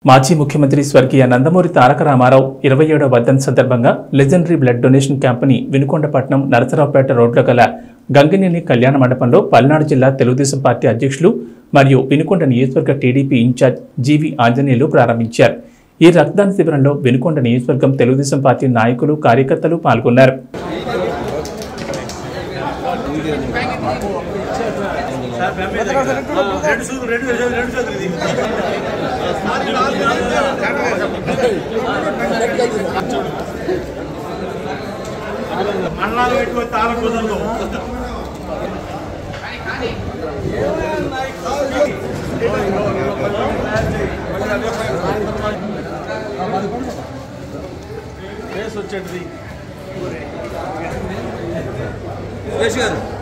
మాజీ ముఖ్యమంత్రి స్వర్గీయ నందమూరి తారక రామారావు ఇరవై ఏడవ వర్ధన్ సందర్భంగా లెజెండరీ బ్లడ్ డొనేషన్ క్యాంపుని వినుకొండపట్నం నరసరావుపేట రోడ్లో గల గంగినేని కళ్యాణ మండపంలో పల్నాడు జిల్లా తెలుగుదేశం పార్టీ అధ్యక్షులు మరియు వినుకొండ నియోజకవర్గ టీడీపీ ఇన్ఛార్జ్ జీవి ఆంజనేయులు ప్రారంభించారు ఈ రక్తదాన శిబిరంలో వినుకొండ నియోజకవర్గం తెలుగుదేశం పార్టీ నాయకులు కార్యకర్తలు పాల్గొన్నారు మండలాలు పెట్టుకో తాళ కుదరదు ఫేస్ వచ్చేది సురేష్ గారు